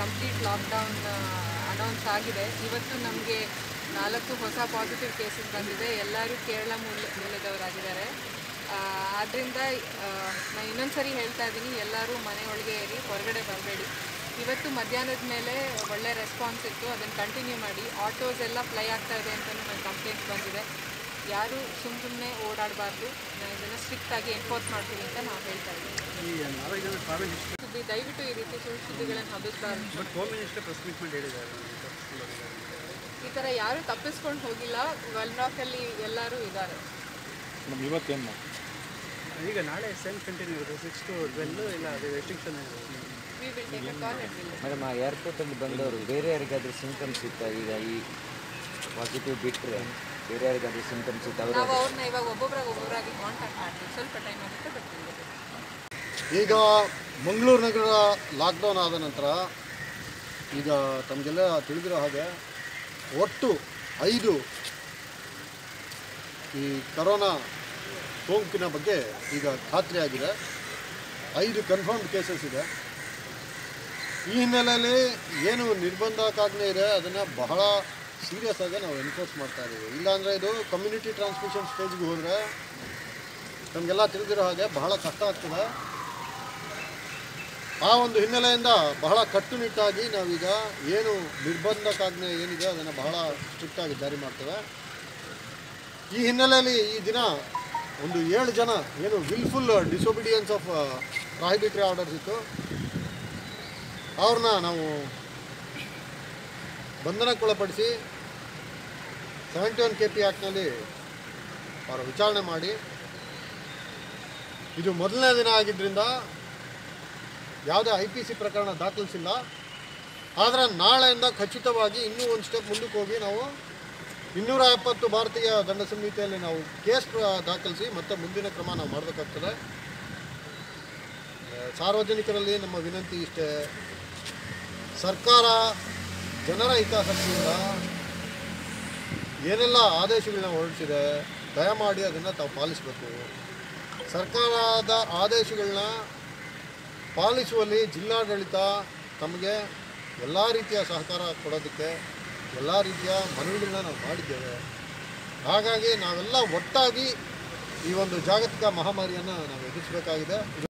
complete lockdown announce ಆಗಿದೆ ಇವತ್ತು ನಮಗೆ ನಾಲ್ಕು ಹೊಸ ಪಾಸಿಟಿವ್ ಕೇಸಸ್ ಬಂದಿದೆ ಎಲ್ಲರೂ ಕೇರಳ ಮೂಲ ಮೂಲದವರಾಗಿದ್ದಾರೆ ಆದ್ದರಿಂದ ನಾನು ಇನ್ನೊಂದ್ಸರಿ ಹೇಳ್ತಾ ಇದ್ದೀನಿ ಎಲ್ಲರೂ ಮನೆ ಒಳಗೆ ಇರಿ ಹೊರಗಡೆ ಬರಬೇಡಿ ಇವತ್ತು ಮಧ್ಯಾಹ್ನದ ಮೇಲೆ ಒಳ್ಳೆ ರೆಸ್ಪಾನ್ಸ್ ಇತ್ತು ಅದನ್ನು ಕಂಟಿನ್ಯೂ ಮಾಡಿ ಆಟೋಸ್ ಎಲ್ಲ ಫ್ಲೈ ಆಗ್ತಾ ಇದೆ ಅಂತಲೂ ನನಗೆ ಕಂಪ್ಲೇಂಟ್ ಬಂದಿದೆ ಯಾರು ಸುಮ್ಮ ಸುಮ್ಮನೆ ಓಡಾಡಬಾರ್ದು ನಾನು ಇದನ್ನು ಸ್ಟ್ರಿಕ್ಟಾಗಿ ಎನ್ಫೋರ್ಸ್ ಮಾಡ್ತೀವಿ ಅಂತ ನಾವು ಹೇಳ್ತಾ ಇದ್ದೀವಿ ಈ ನಾಲ್ಕು ಜನ ಟ್ರಾವೆಲ್ ಹಿಸ್ಟ್ರಿ ಸುದ್ದಿ ದಯವಿಟ್ಟು ಈ ರೀತಿ ಸುಳ್ಳು ಸುದ್ದಿಗಳನ್ನು ಹಬ್ಬಿಸಬಾರ್ದು but home minister press meet ಮಾಡಿ ಹೇಳಿದ್ದಾರೆ ತಪ್ಪಿಸ್ಕೊಂಡು ಹೋಗಿದ್ದಾರೆ ಈ ಥರ ಯಾರೂ ತಪ್ಪಿಸ್ಕೊಂಡು ಹೋಗಿಲ್ಲ ವೆಲ್ರಾಕಲ್ಲಿ ಎಲ್ಲರೂ ಇದ್ದಾರೆ ನಮ್ಗೆ ಇವತ್ತೇನು ಈಗ ನಾಳೆ ಸೇಮ್ ಕಂಟಿನ್ಯೂ ಇರುತ್ತೆ ಸಿಕ್ಸ್ ಟು ಟ್ವೆಲ್ಲು ಇಲ್ಲ ಅದು restriction we will take a call and will madam ಆ ಏರ್ಪೋರ್ಟಲ್ಲಿ ಬಂದವರು ಬೇರೆ ಯಾರಿಗಾದ್ರೂ ಸಿಂಟಮ್ಸ್ ಇತ್ತಾ ಈಗ ಈ ಪಾಸಿಟಿವ್ ಬಿಟ್ಟರೆ ಬೇರೆ ಯಾರಿಗಾದ್ರೂ ಸಿಂಟಮ್ಸ್ ಇತ್ತು ಅವರು ನಾವು ಅವ್ರನ್ನ ಇವಾಗ ಒಬ್ಬೊಬ್ಬರಾಗಿ ಒಬ್ಬೊಬ್ಬರಾಗಿ ಕಾಂಟ್ಯಾಕ್ಟ್ ಮಾಡ್ತೀವಿ ಸ್ವಲ್ಪ ಟೈಮ್ ಆಗುತ್ತೆ ಬರ್ತೀವಿ ಈಗ ಮಂಗಳೂರು ನಗರ ಲಾಕ್ಡೌನ್ ಆದ ನಂತರ ಈಗ ತಮಗೆಲ್ಲ ತಿಳಿದಿರೋ ಹಾಗೆ ಒಟ್ಟು ಐದು ಈ ಕರೋನಾ ಸೋಂಕಿನ ಬಗ್ಗೆ ಈಗ ಖಾತ್ರಿಯಾಗಿದೆ ಐದು ಕನ್ಫರ್ಮ್ಡ್ ಕೇಸಸ್ ಇದೆ ಈ ಹಿನ್ನೆಲೆಯಲ್ಲಿ ಏನು ನಿರ್ಬಂಧಕಾಜ್ಞೆ ಇದೆ ಅದನ್ನು ಬಹಳ ಸೀರಿಯಸ್ ಆಗಿ ನಾವು ಎನ್ಫೋರ್ಸ್ ಮಾಡ್ತಾ ಇದ್ದೀವಿ ಇಲ್ಲಾಂದರೆ ಇದು ಕಮ್ಯುನಿಟಿ ಟ್ರಾನ್ಸ್ಮಿಷನ್ ಸ್ಟೇಜ್ಗೆ ಹೋದರೆ ನಮಗೆಲ್ಲ ತಿಳಿದಿರೋ ಹಾಗೆ ಬಹಳ ಕಷ್ಟ ಆಗ್ತದೆ ಆ ಒಂದು ಹಿನ್ನೆಲೆಯಿಂದ ಬಹಳ ಕಟ್ಟುನಿಟ್ಟಾಗಿ ನಾವೀಗ ಏನು ನಿರ್ಬಂಧಕಾಜ್ಞೆ ಏನಿದೆ ಅದನ್ನು ಬಹಳ ಸ್ಟ್ರಿಕ್ಟಾಗಿ ಜಾರಿ ಮಾಡ್ತೇವೆ ಈ ಹಿನ್ನೆಲೆಯಲ್ಲಿ ಈ ದಿನ ಒಂದು ಏಳು ಜನ ಏನು wilful disobedience of prohibitory orders ಇತ್ತು ಅವ್ರನ್ನ ನಾವು ಬಂಧನಕ್ಕೊಳಪಡಿಸಿ ಸೆವೆಂಟಿ ಒನ್ ಕೆ ಪಿ ಆ್ಯಕ್ಟ್ನಲ್ಲಿ ಅವರ ವಿಚಾರಣೆ ಮಾಡಿ ಇದು ಮೊದಲನೇ ದಿನ ಆಗಿದ್ದರಿಂದ ಯಾವುದೇ ಐ ಪಿ ಸಿ ಪ್ರಕರಣ ದಾಖಲಿಸಿಲ್ಲ ಆದರೆ ನಾಳೆಯಿಂದ ಖಚಿತವಾಗಿ ಇನ್ನೂ ಒಂದು ಸ್ಟೆಪ್ ಮುಂದಕ್ಕೆ ಹೋಗಿ ನಾವು ಇನ್ನೂರ ಎಪ್ಪತ್ತು ಭಾರತೀಯ ದಂಡ ಸಂಹಿತೆಯಲ್ಲಿ ನಾವು ಕೇಸ್ ಪ್ರ- ದಾಖಲಿಸಿ ಮತ್ತೆ ಮುಂದಿನ ಕ್ರಮ ನಾವು ಮಾಡಬೇಕಾಗ್ತದೆ ಆ, ಸಾರ್ವಜನಿಕರಲ್ಲಿ ನಮ್ಮ ವಿನಂತಿ ಇಷ್ಟೇ ಸರ್ಕಾರ ಜನರ ಹಿತಾಸಕ್ತಿಯಿಂದ ಏನೆಲ್ಲ ಆದೇಶಗಳನ್ನ ಹೊರಡಿಸಿದೆ ದಯಮಾಡಿ ಅದನ್ನು ತಾವು ಪಾಲಿಸಬೇಕು ಸರ್ಕಾರದ ಆದೇಶಗಳನ್ನ ಪಾಲಿಸುವಲ್ಲಿ ಜಿಲ್ಲಾಡಳಿತ ತಮಗೆ ಎಲ್ಲ ರೀತಿಯ ಸಹಕಾರ ಕೊಡೋದಕ್ಕೆ ಎಲ್ಲ ರೀತಿಯ ಮನವಿಗಳನ್ನ ನಾವು ಮಾಡಿದ್ದೇವೆ ಹಾಗಾಗಿ ನಾವೆಲ್ಲ ಒಟ್ಟಾಗಿ ಈ ಒಂದು ಜಾಗತಿಕ ಮಹಾಮಾರಿಯನ್ನು ನಾವು ಎದುರಿಸಬೇಕಾಗಿದೆ